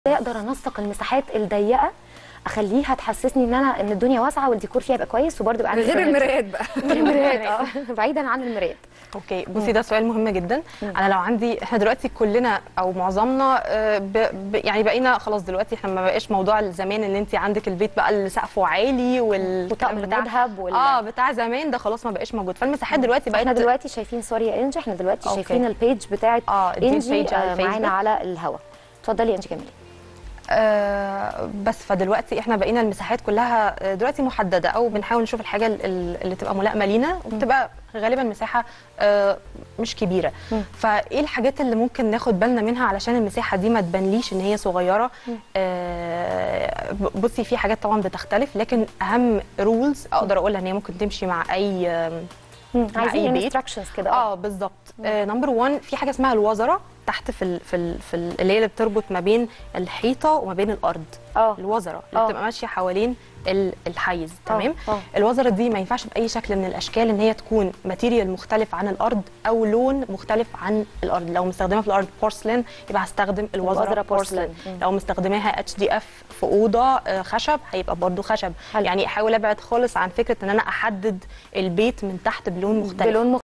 اقدر انسق المساحات الضيقه اخليها تحسسني ان انا ان الدنيا واسعه والديكور فيها يبقى كويس وبرده يبقى عندي غير فرنتشر. المرايات بقى غير المرايات اه بعيدا عن المرايات اوكي بصي ده سؤال مهم جدا انا لو عندي احنا دلوقتي كلنا او معظمنا آه، ب... ب... يعني بقينا خلاص دلوقتي احنا ما بقاش موضوع زمان ان انت عندك البيت بقى اللي سقفه عالي وال وطقم المذهب وال- اه بتاع زمان ده خلاص ما بقاش موجود فالمساحات دلوقتي بقت احنا دلوقتي شايفين سوري يا انجي احنا دلوقتي أوكي. شايفين البيج بتاعت اه دي انجي البيج على آه، الفيسبوك. معانا على الهوا اتفضلي يا انجي كملي آه بس فدلوقتي احنا بقينا المساحات كلها آه، دلوقتي محدده او بنحاول نشوف الحاجه ال- ال- اللي تبقى ملائمه لينا وبتبقى غالبا مساحه آه مش كبيره فايه الحاجات اللي ممكن ناخد بالنا منها علشان المساحه دي ما تبانليش ان هي صغيره آه ب- بصي في حاجات طبعا بتختلف لكن اهم رولز اقدر اقولها ان هي ممكن تمشي مع اي آم، مع عايزين أي بيت. انستراكشنز كده اه بالظبط نمبر 1 في حاجه اسمها الوزره تحت في ال في ال في ال اللي هي اللي بتربط ما بين الحيطه وما بين الارض اه الوزره اللي آه. بتبقى ماشيه حوالين ال- الحيز تمام آه. الوزره دي ما ينفعش باي شكل من الاشكال ان هي تكون ماتيريال مختلف عن الارض او لون مختلف عن الارض لو مستخدمه في الارض بورسلين يبقى هستخدم الوزره الوزرة بورسلين بورسلين. مم. لو مستخدماها اتش دي اف في اوضه آه، خشب هيبقى برضو خشب حلو. يعني احاول ابعد خالص عن فكره ان انا احدد البيت من تحت بلون مختلف بلون